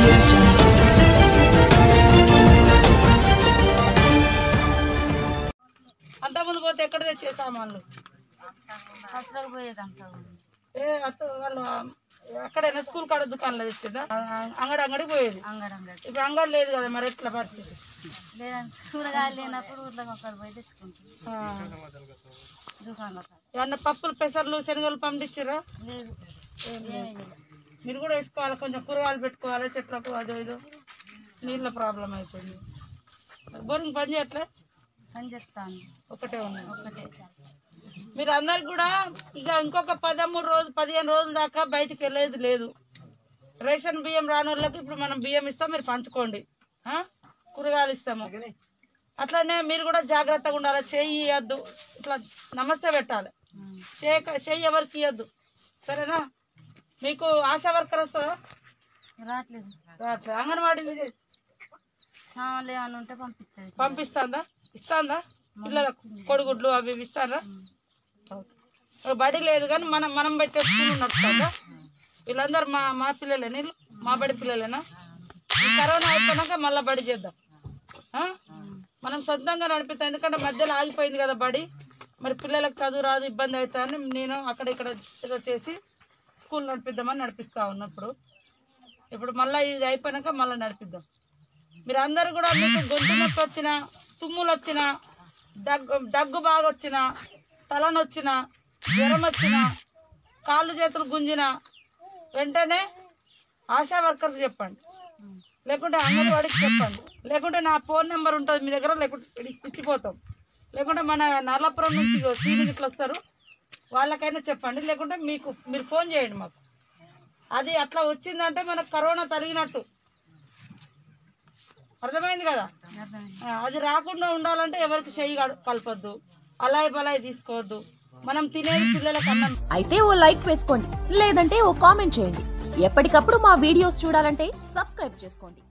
audio jungle. అంతకుముందు పోతే ఎక్కడ తెచ్చే సామాన్లు దసరాకు పోయేదంతా ఏ అత్త వాళ్ళు ఎక్కడైనా స్కూల్ కాడ దుకాణంలో తెచ్చిందా అంగడి అంగడి పోయేది అంగడంగడి ఇప్పుడు అంగడి లేదు కదా మరి ఎట్లా పరిస్థితి లేదంటే కూరగాయలు లేనప్పుడు ఊర్లో ఒకరు పోయి తెచ్చుకుంటాం ఆ. దుకాణంలో కాడ. ఏమన్నా పప్పులు పెసర్లు శనగలు పండించారా లేదు ఏమీ లేదు మీరు కూడా వేసుకోవాలి కొంచెం కూరగాయలు పెట్టుకోవాలి చెట్లకు అదో ఇదో నీళ్ళ ప్రాబ్లం అవుతుంది బోరింగ్ పని చేయట్లే పని చెప్తాను ఒకటే ఉన్నాయి ఒక్కటే మీరు అందరికి కూడా ఇక ఇంకొక పదమూడు రోజులు పదిహేను రోజుల దాకా బయటికి వెళ్ళేది లేదు రేషన్ బియ్యం రాని వాళ్ళకి ఇప్పుడు మనం బియ్యం ఇస్తాం మీరు పంచుకోండి ఆ? కూరగాయలు ఇస్తాము అట్లనే మీరు కూడా జాగ్రత్తగా ఉండాలి చెయ్యి ఇవ్వద్దు ఇట్లా నమస్తే పెట్టాలి చేయ చెయ్యి ఎవరికి ఇవ్వద్దు సరేనా మీకు ఆశా వర్కర్ వస్తుందా రావట్లేదు రావట్లేదు అంగన్వాడీ సామాన్లు ఏమైనా ఉంటే పంపిస్తుంది పంపిస్తాందా ఇస్తాందా పిల్లలకు కొడుగుడ్లు అవి ఇవి ఇస్తారా ఓకే. బడి లేదు కానీ మనం మనం పెట్టే స్కూల్ నడుస్తుందా వీళ్ళందరూ మా మా పిల్లలే నీళ్ళు మా బడి పిల్లలేనా ఈ కరోనా అయిపోయినాక మళ్ళీ బడి చేద్దాం ఆ? మనం సొంతంగా నడిపిస్తాం ఎందుకంటే మధ్యలో ఆగిపోయింది కదా బడి మరి పిల్లలకు చదువు రాదు ఇబ్బంది అవుతుందని నేను అక్కడ ఇక్కడ ఏదో చేసి స్కూల్ నడిపిద్దామని నడిపిస్తా ఉన్నప్పుడు ఇప్పుడు మళ్ళీ ఇది అయిపోయినాక మళ్ళీ నడిపిద్దాం మీరు అందరూ కూడా మీకు గొంతు నొప్పి వచ్చిన తుమ్ములు వచ్చిన దగ్గు దగ్గు బాగా వచ్చిన తలనొచ్చిన జ్వరం వచ్చిన కాళ్ళు చేతులు గుంజిన వెంటనే ఆశా వర్కర్కి చెప్పండి లేకుంటే అంగన్వాడికి చెప్పండి లేకుంటే నా ఫోన్ నెంబర్ ఉంటుంది మీ దగ్గర లేకుంటే ఇ- ఇచ్చిపోతాం లేకుంటే మన నర్లాపురం నుంచి సీనియర్ ఇట్లా వస్తారు వాళ్ళకైనా చెప్పండి లేకుంటే మీకు మీరు ఫోన్ చేయండి మాకు అది అట్లా వచ్చిందంటే మనకు కరోనా తరిగినట్టు అర్థమైంది కదా అర్థమైంది. ఆ, అది రాకుండా ఉండాలంటే ఎవరికి చెయ్యి కల- కలపొద్దు అలాయి బలాయి తీసుకోవద్దు మనం తినేది పిల్లలకు అన్నం అయితే ఓ లైక్ వేసుకోండి లేదంటే ఓ కామెంట్ చేయండి ఎప్పటికప్పుడు మా వీడియోస్ చూడాలంటే సబ్స్క్రైబ్ చేసుకోండి